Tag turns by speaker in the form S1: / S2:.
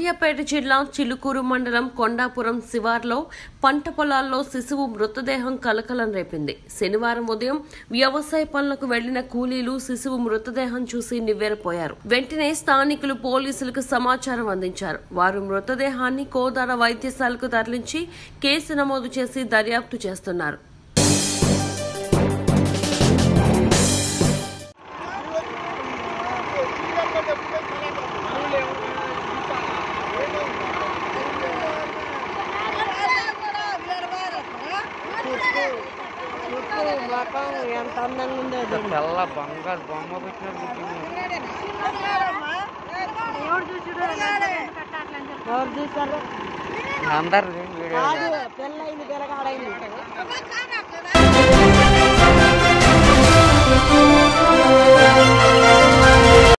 S1: సూర్యాపేట జిల్లా చిలుకూరు మండలం కొండాపురం శివార్లో పంట పొలాల్లో శిశువు మృతదేహం కలకలం రేపింది శనివారం ఉదయం వ్యవసాయ పనులకు వెళ్లిన కూలీలు శిశువు మృతదేహం చూసి నివ్వెరపోయారు వెంటనే స్థానికులు పోలీసులకు సమాచారం అందించారు వారు మృతదేహాన్ని కోదాడ వైద్యశాలకు తరలించి కేసు నమోదు చేసి దర్యాప్తు చేస్తున్నారు
S2: మొఖం ఎంత అందంగా ఉందో చూడు.
S3: తెల్ల బంగారు బొమ్మ పెట్టినట్టు పెట్టింది.
S2: ఎవరు చూసారు
S3: అందరు వీడియో
S2: కాదు పెళ్ళయింది పిల్లగాడైంది